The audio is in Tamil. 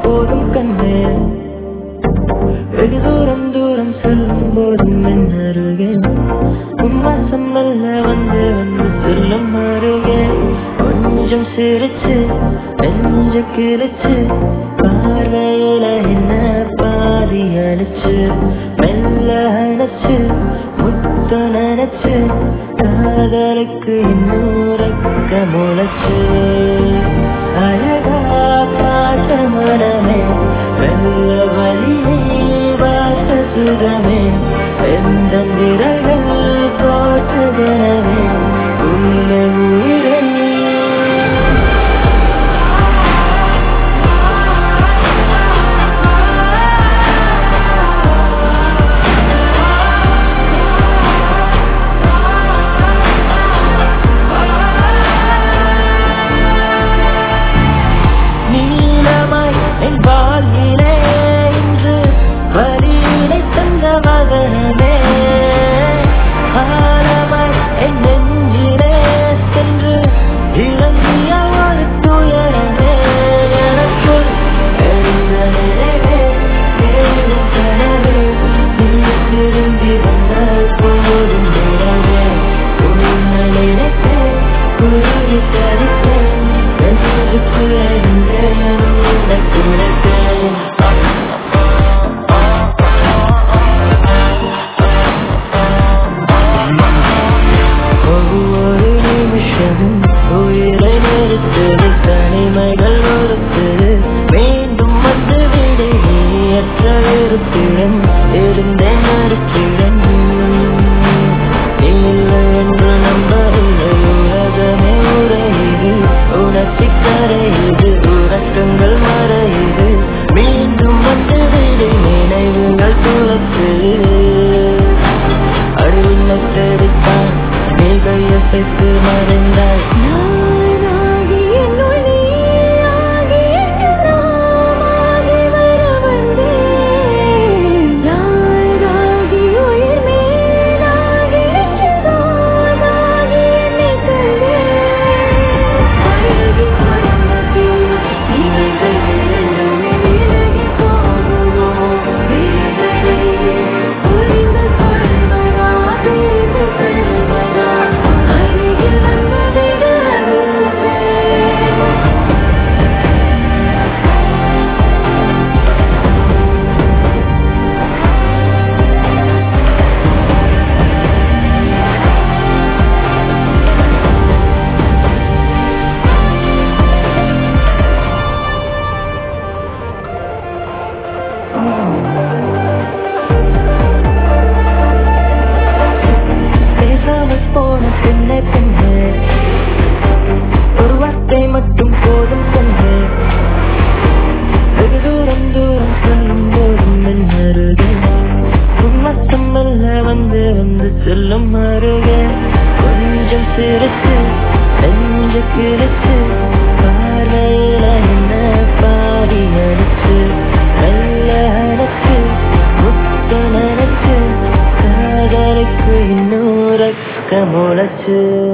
போதும் கண்ணே வெகு தூரம் தூரம் செல்லும் போதும் என் அருகே உம்மாசம் மெல்ல வந்து வந்து செல்லும் அருகே கொஞ்சம் சிரிச்சு நெஞ்சு கிழிச்சு பார்வையில என்ன பாதி அழிச்சு மெல்ல அணைச்சு முத்த நினைச்சு காதலுக்கு இன்னொருக்க முளைச்சு அழகா காட்ட மனமே வெள்ள வழியே வாச சுகமே எந்த நிறங்கள் போற்றுகிறவே உள்ள உயிரை நீளமாய் என் வாழ்விலே இன்று வழியினை தந்த மகனமே ஆழமாய் என் நெஞ்சிலே சென்று இறங்கிய ஒரு துயரமே எனக்குள் எழுந்த நினைவே எழுதும் கனவே நீ திரும்பி வந்தால் போதும் நிறவே உன்னை நினைத்தேன் குருவி தரித்தேன் நெஞ்சுக்கு எழுந்தேன் உனக்கு நினைத்தேன் ஒவ்வொரு நிமிஷமும் உயிரை நிறுத்தது தனிமைகள் ஒருத்தது மீண்டும் வந்து விடு நீயற்ற இருப்பிடம் இருந்தேன் இருப்பிடம் இல்லை என்று நம்பவில்லை உலகமே உரையுது உணர்ச்சி கரையுது உறக்கங்கள் மறையுது மீண்டும் வந்து விடு நினைவுகள் துளக்குது அருளை தெரிவித்தான் நீகள் எசைத்து மறைந்தாய் நானாகி என்னுள் நீயாகி என்றுமாகி வர வந்தேன் யாராகி உயிர் மேலாகி என்றுதானாகி என்னைக் கண்டேன் அழகி மரணத்தில் இவைகள் இரண்டுமே விலகிப் போகுமோ வேதனை புரிந்து கொள்வதா பிரிந்து செல்வதா அருகில் வந்து விடு அருள்வே பேசாமல் போன பெண்ணே பெண்ணே ஒரு வார்த்தை மட்டும் போதும் பெண்ணே வெகு தூரம் தூரம் செல்லும் போதும் என் அருகே உம்மத்தம் மெல்ல வந்து வந்து செல்லும் அருகே கொஞ்சம் சிரிச்சு நெஞ்சு கிழிச்சு பார்வையில என்ன பாடி அடிச்சு மெல்ல அணைச்சு முத்த நினைச்சு காதலுக்கு இன்னொரு முளைச்சு